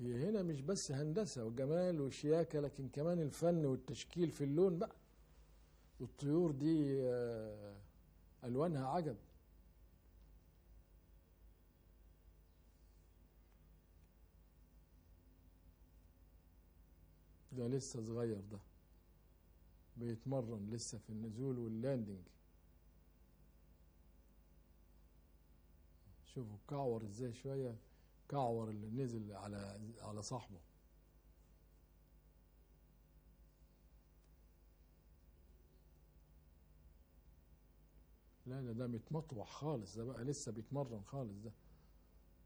هي هنا مش بس هندسة وجمال وشياكة لكن كمان الفن والتشكيل في اللون بقى الطيور دي آه، ألوانها عجب ده لسه صغير ده بيتمرن لسه في النزول واللاندنج شوفوا كعور ازاي شوية كعور اللي نزل على على صاحبه لا لا ده متمطوح خالص ده بقى لسه بيتمرن خالص ده